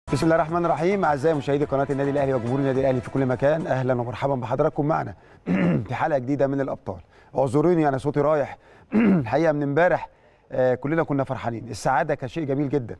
بسم الله الرحمن الرحيم اعزائي مشاهدي قناه النادي الاهلي وجمهور النادي الاهلي في كل مكان اهلا ومرحبا بحضراتكم معنا في حلقه جديده من الابطال اعذروني انا صوتي رايح الحقيقه من امبارح آه، كلنا كنا فرحانين السعاده كان شيء جميل جدا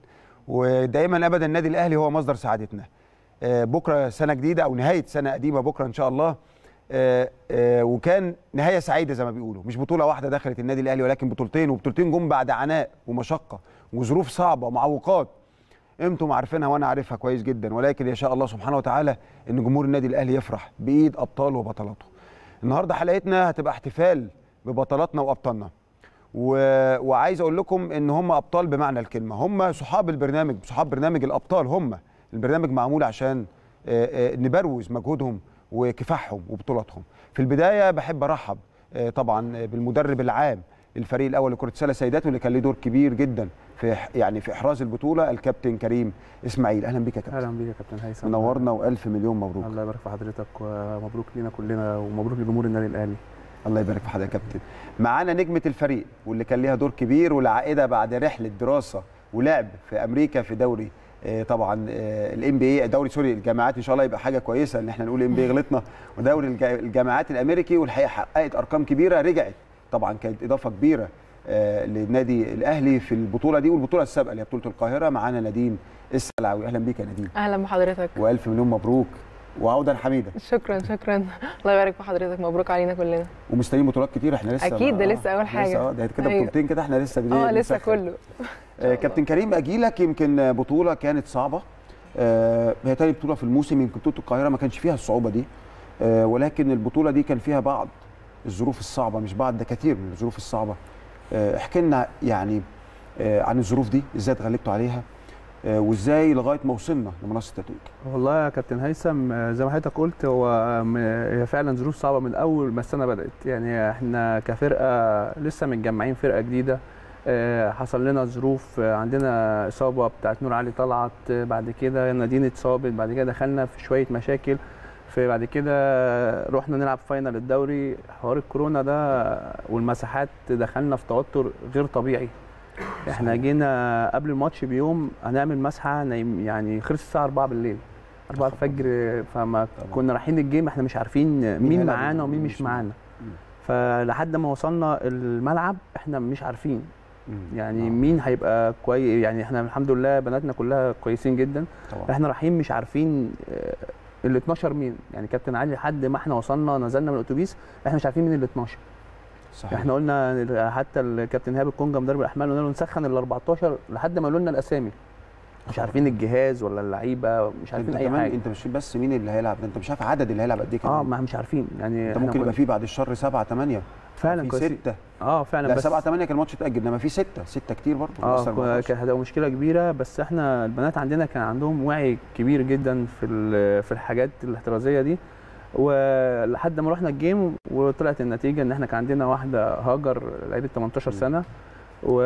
ودائما ابدا النادي الاهلي هو مصدر سعادتنا آه، بكره سنه جديده او نهايه سنه قديمه بكره ان شاء الله آه، آه، وكان نهايه سعيده زي ما بيقولوا مش بطوله واحده دخلت النادي الاهلي ولكن بطولتين وبطولتين جم بعد عناء ومشقه وظروف صعبه ومعوقات انتم عارفينها وانا عارفها كويس جدا ولكن يشاء الله سبحانه وتعالى ان جمهور النادي الاهلي يفرح بايد ابطاله وبطلاته. النهارده حلقتنا هتبقى احتفال ببطلاتنا وابطالنا. و... وعايز اقول لكم ان هم ابطال بمعنى الكلمه، هم صحاب البرنامج، صحاب برنامج الابطال هم. البرنامج معمول عشان آه، آه، نبروز مجهودهم وكفاحهم وبطولاتهم. في البدايه بحب ارحب آه، طبعا بالمدرب العام للفريق الاول لكره السله سيدات واللي كان له دور كبير جدا في يعني في احراز البطوله الكابتن كريم اسماعيل اهلا بك يا كابتن اهلا بيك يا كابتن هيثم منورنا والف مليون مبروك الله يبارك في حضرتك ومبروك لينا كلنا ومبروك لجمهور النادي الاهلي الله يبارك في حضرتك يا كابتن معانا نجمه الفريق واللي كان ليها دور كبير والعائده بعد رحله دراسه ولعب في امريكا في دوري آه، طبعا الام بي اي دوري سوري الجامعات ان شاء الله يبقى حاجه كويسه ان احنا نقول ام بي غلطنا ودوري الج- الجامعات الامريكي والحقيقه حققت ارقام كبيره رجعت طبعا كانت اضافه كبيره آه، للنادي الاهلي في البطوله دي والبطوله السابقه اللي هي بطوله القاهره معانا نادين السلعوي اهلا بيك يا نادين اهلا بحضرتك والف مليون مبروك وعودا حميدا شكرا شكرا الله يبارك في حضرتك مبروك علينا كلنا ومستنيين بطولات كتير احنا لسه أكيد، ما- ده آه، لسه أول حاجة. لسه اه ده كده أيوة. بطولتين كده احنا لسه بداية اه لسه بنسخن. كله آه كابتن كريم اجي لك يمكن بطوله كانت صعبه آه هي تاني بطوله في الموسم يمكن بطوله القاهره ما كانش فيها الصعوبه دي آه ولكن البطوله دي كان فيها بعض الظروف الصعبه مش بعض ده كتير من الظروف الصعبه آه احكي لنا يعني آه عن الظروف دي ازاي اتغلبتوا عليها آه وازاي لغايه ما وصلنا لمنصه التتويج والله يا كابتن هيثم آه، زي ما حضرتك قلت هو م- هي فعلا ظروف صعبه من اول ما السنه بدات يعني احنا كفرقه لسه متجمعين فرقه جديده آه، حصل لنا ظروف آه، عندنا اصابه بتاعت نور علي طلعت آه، بعد كده نادين اتصابت بعد كده دخلنا في شويه مشاكل فبعد كده رحنا نلعب فاينل الدوري حوار الكورونا ده والمساحات دخلنا في توتر غير طبيعي احنا صحيح. جينا قبل الماتش بيوم هنعمل مسحه نايم يعني خلص الساعه 4 بالليل 4 خبر. الفجر فما طبعا. كنا رايحين الجيم احنا مش عارفين مين هيلعب معانا ومين ومين مش مش معانا مم. فلحد ما وصلنا الملعب احنا مش عارفين مم. يعني آه، مين هيبقى كويس يعني احنا الحمد لله بناتنا كلها كويسين جدا طبعا احنا رايحين مش عارفين آه، ال 12 مين يعني كابتن علي لحد ما احنا وصلنا نزلنا من الاتوبيس احنا مش عارفين مين ال 12 صحيح احنا قلنا حتى الكابتن ايهاب الكونجا مدرب الاحمال قلنا له نسخن ال 14 لحد ما قالوا لنا الاسامي مش عارفين الجهاز ولا اللعيبه مش عارفين انت اي كمان حاجه انت مش بس مين اللي هيلعب ده انت مش عارف عدد اللي هيلعب قد ايه اه كمان ما مش عارفين يعني انت احنا ممكن كنا- يبقى في بعد الشر سبعة ثمانية فعلا في كويسين. ستة اه فعلا لا بس 7 8 كان الماتش اتأجل انما في 6 6 كتير برضه اه بس 14. كانت هتبقى مشكله كبيره بس احنا البنات عندنا كان عندهم وعي كبير جدا في ال- في الحاجات الاحترازيه دي ولحد ما رحنا الجيم وطلعت النتيجه ان احنا كان عندنا واحده هاجر لعيبه 18 مم. سنه و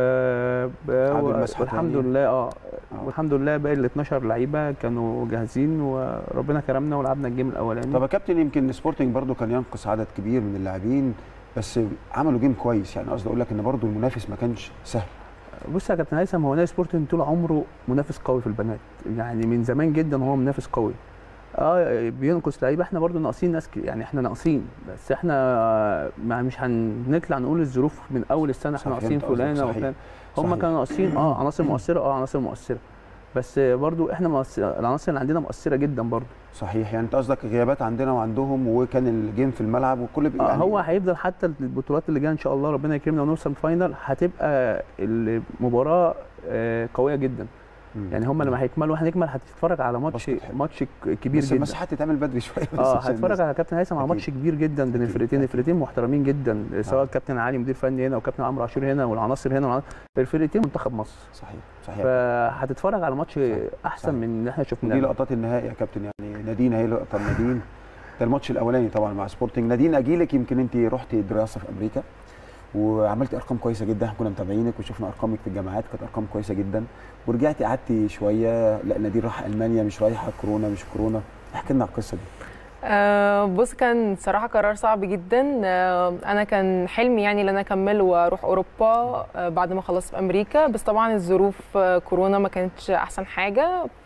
عادل مسحة والحمد تاني. لله اه آه. والحمد لله باقي ال 12 لعيبه كانوا جاهزين وربنا كرمنا ولعبنا الجيم الاولاني طب يا كابتن يمكن سبورتنج برضه كان ينقص عدد كبير من اللاعبين بس عملوا جيم كويس يعني قصدي اقول لك ان برضه المنافس ما كانش سهل بص يا كابتن هيثم هو نادي سبورتنج طول عمره منافس قوي في البنات يعني من زمان جدا هو منافس قوي اه بينقص لعيبه احنا برضو ناقصين ناس ك- يعني احنا ناقصين بس احنا ما مش هنطلع نقول الظروف من اول السنه صح، احنا ناقصين فهمت قصدك، فلانه صحيح. وفلان هم صحيح. كانوا ناقصين اه عناصر مؤثره اه عناصر مؤثره بس برضو احنا مؤثر العناصر اللي عندنا مؤثره جدا برضو صحيح يعني انت قصدك غيابات عندنا وعندهم وكان الجيم في الملعب وكل بي- آه يعني هو هيفضل حتى البطولات اللي جايه ان شاء الله ربنا يكرمنا ونوصل فاينل هتبقى المباراه آه، قويه جدا مم. يعني هم لما هيكملوا واحنا نكمل هتتفرج على ماتش باسكت حلو. ماتش ك- كبير بس جدا المساحات تتعمل بدري شويه بس اه عشان هتتفرج الناس- على كابتن هيثم على أكيد. ماتش كبير جدا بين أكيد، الفرقتين أكيد. الفرقتين محترمين جدا سواء آه. كابتن علي مدير فني هنا وكابتن عمرو عاشور هنا والعناصر هنا والعناصر الفرقتين منتخب مصر صحيح صحيح فهتتفرج على ماتش صحيح. احسن صحيح. من اللي احنا ودي شفناه لقطات النهائي يا كابتن يعني نادين هي لقطه نادين ده الماتش الاولاني طبعا مع سبورتنج نادين اجيلك يمكن انت رحتي دراسه في امريكا وعملتي ارقام كويسه جدا احنا كنا متابعينك وشفنا ارقامك في الجامعات كانت ارقام كويسه جدا ورجعتي قعدتي شويه لا نادين راح المانيا مش رايحه كورونا مش كورونا احكي لنا على القصه دي آه، بص كان صراحة قرار صعب جدا آه، أنا كان حلمي يعني إن أنا أكمل وأروح أوروبا آه، بعد ما خلصت في أمريكا بس طبعا الظروف آه، كورونا ما كانتش أحسن حاجة ف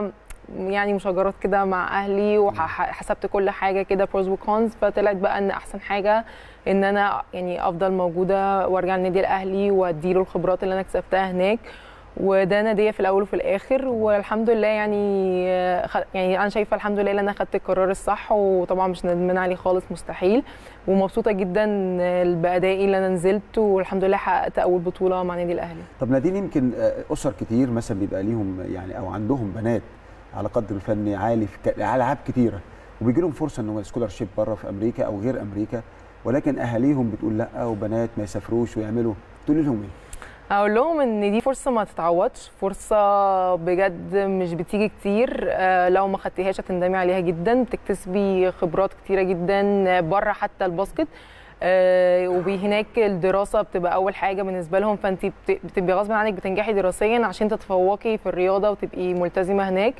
يعني مشاجرات كده مع أهلي وحسبت كل حاجة كده بروز وكونز فطلعت بقى إن أحسن حاجة إن أنا يعني أفضل موجودة وأرجع النادي الأهلي وأديله الخبرات اللي أنا اكتسبتها هناك وده ناديه في الاول وفي الاخر والحمد لله يعني خ- يعني انا شايفه الحمد لله ان انا خدت القرار الصح وطبعا مش ندمان عليه خالص مستحيل ومبسوطه جدا بادائي اللي انا نزلت والحمد لله حققت اول بطوله مع نادي الاهلي طب نادين يمكن آه، اسر كتير مثلا بيبقى ليهم يعني او عندهم بنات على قدر فني عالي في ك- العاب كتيره وبيجي لهم فرصه انهم سكولارشيب بره في امريكا او غير امريكا ولكن اهاليهم بتقول لا وبنات ما يسافروش ويعملوا تقول لهم ايه؟ اقول لهم ان دي فرصه ما تتعوضش فرصه بجد مش بتيجي كتير آه، لو ما خدتيهاش هتندمي عليها جدا بتكتسبي خبرات كتيره جدا بره حتى الباسكت آه، وهناك الدراسه بتبقى اول حاجه بالنسبه لهم فانت بت- بتبقي غصب عنك بتنجحي دراسيا عشان تتفوقي في الرياضه وتبقي ملتزمه هناك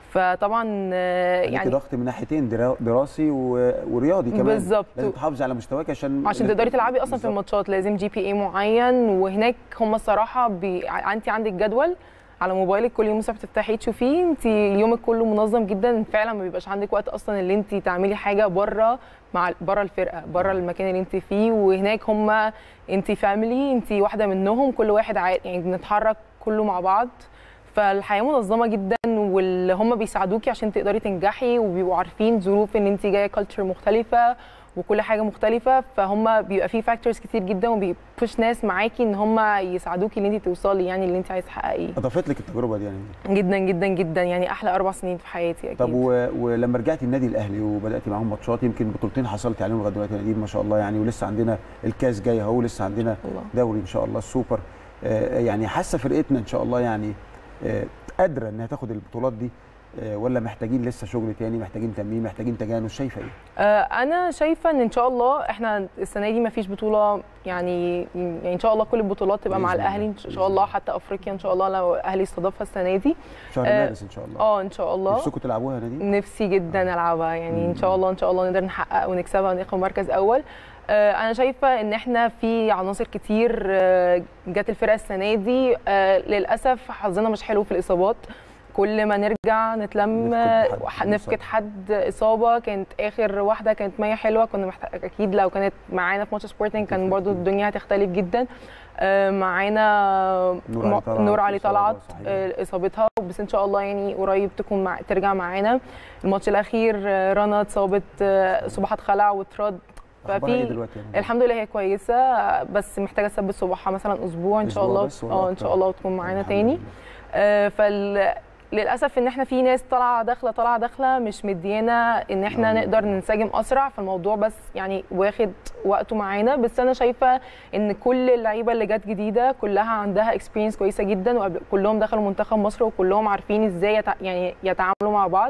فطبعا آه، يعني يعني ضغط من ناحيتين درا- دراسي و- ورياضي كمان بالظبط. لازم تحافظي على مستواك عشان عشان تقدري تلعبي اصلا في بالظبط. الماتشات لازم جي بي اي معين وهناك هم الصراحه بي... ع- انت عندك جدول على موبايلك كل يوم الصبح تفتحي تشوفيه انت يومك كله منظم جدا فعلا ما بيبقاش عندك وقت اصلا اللي انت تعملي حاجه بره مع بره الفرقه بره المكان اللي انت فيه وهناك هم انت فاميلي انت واحده منهم كل واحد عا... يعني بنتحرك كله مع بعض فالحياه منظمه جدا واللي هم بيساعدوكي عشان تقدري تنجحي وبيبقوا عارفين ظروف ان انت جايه كلتشر مختلفه وكل حاجه مختلفه فهم بيبقى في فاكتورز كتير جدا وبيبوش ناس معاكي ان هم يساعدوكي ان انت توصلي يعني اللي انت عايزه تحققيه اضافت لك التجربه دي يعني جدا جدا جدا يعني احلى اربع سنين في حياتي اكيد طب و... ولما رجعتي النادي الاهلي وبداتي معاهم ماتشات يمكن بطولتين حصلتي عليهم لغايه دلوقتي يا نادين ما شاء الله يعني ولسه عندنا الكاس جاي اهو لسه عندنا الله. دوري ان شاء الله السوبر آه، يعني حاسه فرقتنا ان شاء الله يعني آه، قادره انها تاخد البطولات دي آه، ولا محتاجين لسه شغل تاني محتاجين تمرين محتاجين تجانس شايفه ايه؟ آه، انا شايفه ان ان شاء الله احنا السنه دي ما فيش بطوله يعني يعني ان شاء الله كل البطولات تبقى مع بإذن الله. الاهلي ان بإذن شاء الله حتى افريقيا ان شاء الله لو الاهلي استضافها السنه دي شهر آه، مارس ان شاء الله اه ان شاء الله نفسكم تلعبوها يا نادين؟ نفسي جدا العبها يعني مم. ان شاء الله ان شاء الله نقدر نحقق ونكسبها وناخد مركز اول آه، انا شايفه ان احنا في عناصر كتير آه، جت الفرقه السنه دي آه، للاسف حظنا مش حلو في الاصابات كل ما نرجع نتلم نفقد حد وح- مصاب. نفقد حد اصابه كانت اخر واحده كانت مية حلوه كنا محتاج اكيد لو كانت معانا في ماتش سبورتنج كان هتفرق برضو كتير. الدنيا هتختلف جدا آه، معانا نور علي م- طلعت نور علي إصابة طلعت صحيح. آه، اصابتها بس ان شاء الله يعني قريب تكون مع ترجع معانا الماتش الاخير آه، رنا اتصابت آه، صباحات خلع واترد أخبارها إيه ففي دلوقتي يا نادين؟ الحمد لله هي كويسه آه، بس محتاجه تثبت صباحها مثلا اسبوع ان شاء أسبوع الله بس ولا اه ان أكتر؟ شاء الله وتكون معانا الحمد تاني لله. آه، فال للاسف ان احنا في ناس طالعه داخله طالعه داخله مش مديانا ان احنا نعم. نقدر ننسجم اسرع فالموضوع بس يعني واخد وقته معانا بس انا شايفه ان كل اللعيبه اللي جت جديده كلها عندها اكسبيرينس كويسه جدا وكلهم دخلوا منتخب مصر وكلهم عارفين ازاي يتع... يعني يتعاملوا مع بعض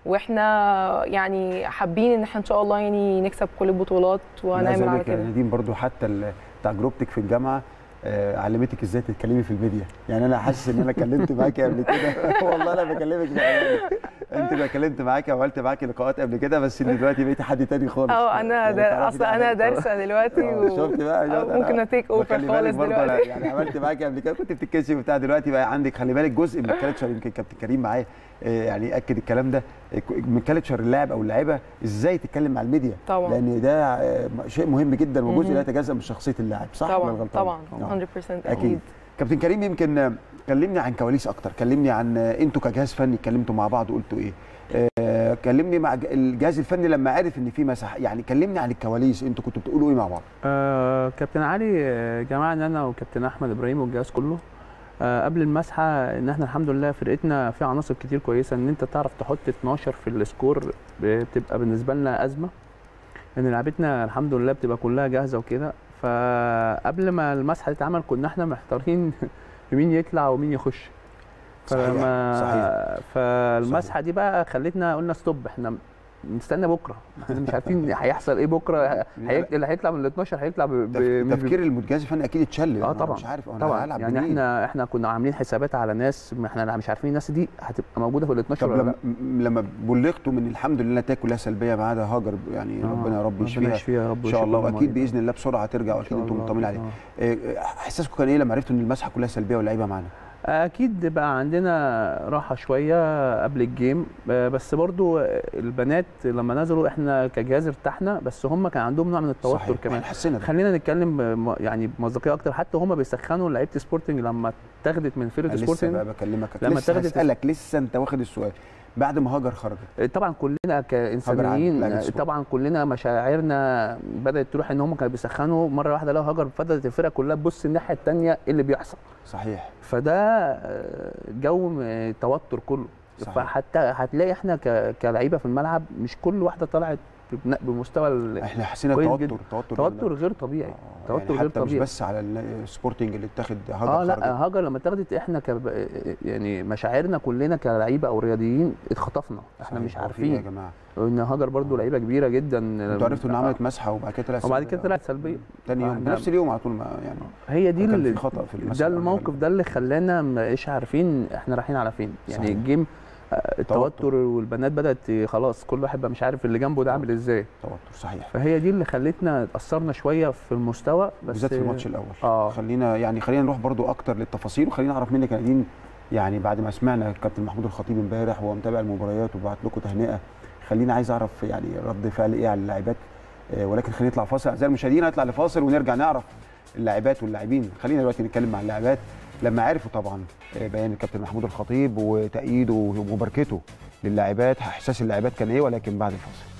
واحنا يعني حابين ان احنا ان شاء الله يعني نكسب كل البطولات أنا عايز ونعمل أقول على لك يا كده نادين برضو حتى ال- تجربتك في الجامعه آه، علمتك ازاي تتكلمي في الميديا يعني انا حاسس ان انا اتكلمت معاكي قبل كده والله انا بكلمك بأمانة. انت اتكلمت معاكي وعملت معاكي لقاءات قبل كده بس ان دلوقتي بقيتي حد تاني خالص اه انا يعني دا تعرفي اصل ده انا عنك. دارسه دلوقتي آه، و... شفت بقى آه، شفت ممكن اتيك اوفر وخلي بالك خالص برضه أنا دلوقتي يعني عملت معاكي قبل كده كنت بتتكسفي وبتاع دلوقتي بقى عندك خلي بالك جزء من الكالتشر يمكن كابتن كريم معايا آه، يعني اكد الكلام ده آه، من كالتشر اللاعب او اللاعبه ازاي تتكلم مع الميديا طبعا. لان ده آه، شيء مهم جدا وجزء مهم. لا يتجزا من شخصيه اللاعب صح ولا طبعا غلطان؟ طبعا آه. 100% اكيد اكيد كابتن كريم يمكن آه، كلمني عن كواليس اكتر كلمني عن آه، انتوا كجهاز فني اتكلمتوا مع بعض قلتوا ايه آه، كلمني مع ج- الجهاز الفني لما عرف ان في مساحه يعني كلمني عن الكواليس انتوا كنتوا بتقولوا ايه مع بعض آه كابتن علي آه، جمعنا انا وكابتن احمد ابراهيم والجهاز كله آه قبل المسحه ان احنا الحمد لله فرقتنا فيها عناصر كتير كويسه ان انت تعرف تحط 12 في السكور بتبقى بالنسبه لنا ازمه ان لعبتنا الحمد لله بتبقى كلها جاهزه وكده فقبل ما المسحه تتعمل كنا احنا محتارين في مين يطلع ومين يخش صحيح، فما صحيح. فالمسحه دي بقى خلتنا قلنا ستوب احنا نستنى بكره احنا مش عارفين هيحصل ايه بكره هي... اللي هيطلع من ال 12 هيطلع ب... ب... تف- مش تفكير المجهز الفني اكيد اتشل اه أنا طبعا مش عارف انا طبعا هلعب يعني بمين؟ احنا احنا كنا عاملين حسابات على ناس ما احنا مش عارفين الناس دي هتبقى موجوده في ال 12 طب ولا لما, لا م- لما بلغتوا من الحمد لله النتائج كلها سلبيه ما عدا هاجر يعني آه، ربنا يا رب ربنا يشفيها يشفيها يا رب ان شاء الله ويشفي كل واكيد المريض. باذن الله بسرعه هترجع إن واكيد شاء انتم الله، مطمنين عليها آه. إيه، احساسكم كان ايه لما عرفتوا ان المسحه كلها سلبيه واللعيبه معانا اكيد بقى عندنا راحه شويه قبل الجيم آه، بس برضو البنات لما نزلوا احنا كجهاز ارتحنا بس هم كان عندهم نوع من التوتر صحيح كمان احنا حسينا ده خلينا نتكلم بم- يعني بمصداقيه اكتر حتى هم بيسخنوا لعيبه سبورتنج لما اتاخدت من فرقه أنا لسه سبورتنج بقى بكلمك لما لسه اتاخدت- هسالك لسه انت واخد السؤال بعد ما هاجر خرجت طبعا كلنا هاجر كانسانيين عن لاعب طبعا كلنا مشاعرنا بدات تروح ان هم كانوا بيسخنوا مره واحده لو هاجر فضلت الفرقه كلها تبص الناحيه الثانيه ايه اللي بيحصل صحيح فده آه، جو م- توتر كله صحيح. فحتى هتلاقي احنا ك- كلعيبه في الملعب مش كل واحده طلعت بن- بمستوى ال- احنا حسينا كويس التوتر جدا. توتر توتر غير طبيعي آه، توتر يعني غير حتى مش طبيعي بس على السبورتنج اللي اتاخد هاجر اه لا خرجت. هاجر لما اتاخدت احنا ك يعني مشاعرنا كلنا كلعيبه او رياضيين اتخطفنا احنا صحيح، مش هو في إيه يا عارفين جماعه ان هاجر برضو لعيبه كبيره جدا انتوا عرفتوا ان عملت مسحه وبعد كده طلعت وبعد سلبية. كده طلعت سلبيه تاني يوم فإحنا- بنفس اليوم على طول ما يعني هي دي كان اللي في خطأ في المسح ده ولا الموقف غالبا. ده اللي خلانا مش عارفين احنا رايحين على فين يعني صحيح. الجيم آه، التوتر والبنات بدات خلاص كل واحد بقى مش عارف اللي جنبه ده عامل ازاي توتر صحيح فهي دي اللي خلتنا اتاثرنا شويه في المستوى بس بالذات في الماتش الاول اه خلينا يعني خلينا نروح برضو اكتر للتفاصيل وخلينا نعرف منك يا نادين يعني بعد ما سمعنا الكابتن محمود الخطيب امبارح وهو متابع المباريات وبعت لكم تهنئه خلينا عايز اعرف يعني رد فعل ايه على اللاعبات آه، ولكن خلينا نطلع فاصل اعزائي المشاهدين هنطلع لفاصل ونرجع نعرف اللاعبات واللاعبين خلينا دلوقتي نتكلم مع اللاعبات لما عرفوا طبعا آه، بيان الكابتن محمود الخطيب وتأييده ومباركته للاعبات احساس اللاعبات كان ايه ولكن بعد الفاصل